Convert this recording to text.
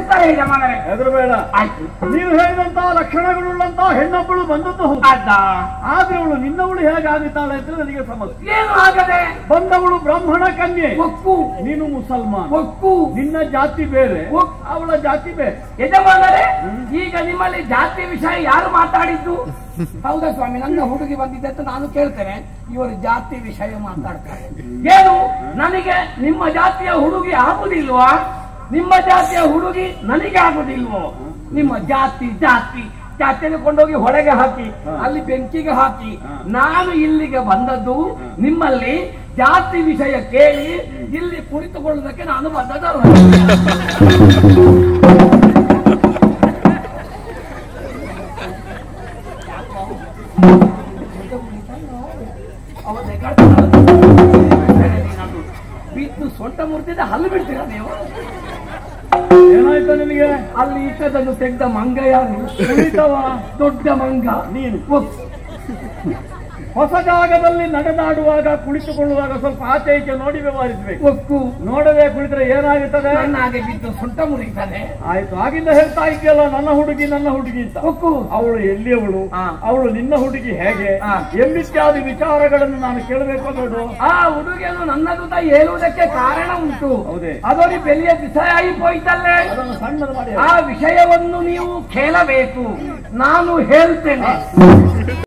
ಹೆದರ್ತಾ ಯಜಮಾನರೇ ಹೆದರಬೇಡ ಆಯ್ತು ನೀವು ಹೇಳಿದಂತಹ ಲಕ್ಷಣಗಳುಳ್ಳಂತಹ ಹೆಣ್ಣೊಬ್ಬಳು ಬಂದದ್ದು ಹೌದು ಅದ ಆದ್ರೆ ಅವಳು ನಿನ್ನವಳು ಹೇಗಾಗುತ್ತಾಳೆ ಅಂತ ನನಗೆ ಸಮಸ್ಯೆ ಏನು ಆಗದೆ ಬಂದವಳು ಬ್ರಾಹ್ಮಣ ಕನ್ಯೆ ಒಕ್ಕು ನೀನು ಮುಸಲ್ಮಾನ್ ಒಕ್ಕು ನಿನ್ನ ಜಾತಿ ಬೇರೆ ಒಕ್- ಅವಳ ಜಾತಿ ಬೇರೆ ಯಜಮಾನರೇ ಈಗ ನಿಮ್ಮಲ್ಲಿ ಜಾತಿ ವಿಷಯ ಯಾರು ಮಾತಾಡಿದ್ದು ಹೌದಾ ಸ್ವಾಮಿ ನನ್ನ ಹುಡುಗಿ ಬಂದಿದ್ದೆ ಅಂತ ನಾನು ಕೇಳ್ತೇನೆ ಇವರು ಜಾತಿ ವಿಷಯ ಮಾತಾಡ್ತಾರೆ ಏನು ನನಗೆ ನಿಮ್ಮ ಜಾತಿಯ ಹುಡುಗಿ ಆಗುದಿಲ್ವಾ ನಿಮ್ಮ ಜಾತಿಯ ಹುಡುಗಿ ನನಗೆ ಆಗುದಿಲ್ವೋ ನಿಮ್ಮ ಜಾತಿ ಜಾತಿ ಜಾತಿಯನ್ನು ಕೊಂಡೋಗಿ ಹೊಳೆಗೆ ಹಾಕಿ ಅಲ್ಲಿ ಬೆಂಕಿಗೆ ಹಾಕಿ ನಾನು ಇಲ್ಲಿಗೆ ಬಂದದ್ದು ನಿಮ್ಮಲ್ಲಿ ಜಾತಿ ವಿಷಯ ಕೇಳಿ ಇಲ್ಲಿ ಕುಳಿತುಕೊಳ್ಳುವುದಕ್ಕೆ ನಾನು ಬಂದದಲ್ಲ ಅವನೇ ಬಿದ್ದು ಸೊಂಟ ಮುರಿದಿದ್ದ ಹಲ್ಲು ಬಿಡ್ತೀರಾ ನೀವು ಏನಾಯ್ತು ನಿನಗೆ ಅಲ್ಲಿ ಇಟ್ಟದನ್ನು ತೆಗೆದ ಮಂಗ ಯಾರು ಕುಳಿತವ ದೊಡ್ಡ ಮಂಗ ನೀನು ಒಪ್- ಹೊಸ ಜಾಗದಲ್ಲಿ ನಡೆದಾಡುವಾಗ ಕುಳಿತುಕೊಳ್ಳುವಾಗ ಸ್ವಲ್ಪ ಆಚೆ ಈಚೆ ನೋಡಿ ವ್ಯವಹರಿಸಬೇಕು ಒಕ್ಕು ನೋಡದೆ ಕುಳಿತರೆ ಏನಾಗುತ್ತದೆ ನನ್ನಾಗೆ ಬಿದ್ದು ಸೊಂಟ ಮುರಿತಾನೆ ಆಯ್ತು ಆಗಿಂದ ಹೇಳ್ತಾ ಇದೆಯಲ್ಲ ನನ್ನ ಹುಡುಗಿ ನನ್ನ ಹುಡುಗಿ ಅಂತ ಒಕ್ಕು ಅವಳು ಎಲ್ಲಿಯವಳು ಹಾ. ಅವಳು ನಿನ್ನ ಹುಡುಗಿ ಹೇಗೆ ಹಾ. ಎಂಬಿತ್ಯಾದಿ ವಿಚಾರಗಳನ್ನು ನಾನು ಕೇಳಬೇಕು ನೋಡು ಆ ಹುಡುಗಿಯನ್ನು ನನ್ನದು ಅಂತ ಹೇಳುವುದಕ್ಕೆ ಕಾರಣ ಉಂಟು ಹೌದೇ? ಅದೊಂದು ಬೆಲೆಯ ವಿಷಯ ಆಯಿపోಯ್ತಲ್ಲೇ ಅದನ್ನು ಸಣ್ಣದು ಮಾಡಿ ಆ ವಿಷಯವನ್ನು ನೀವು ಕೇಳಬೇಕು ನಾನು ಹೇಳ್ತೇನೆ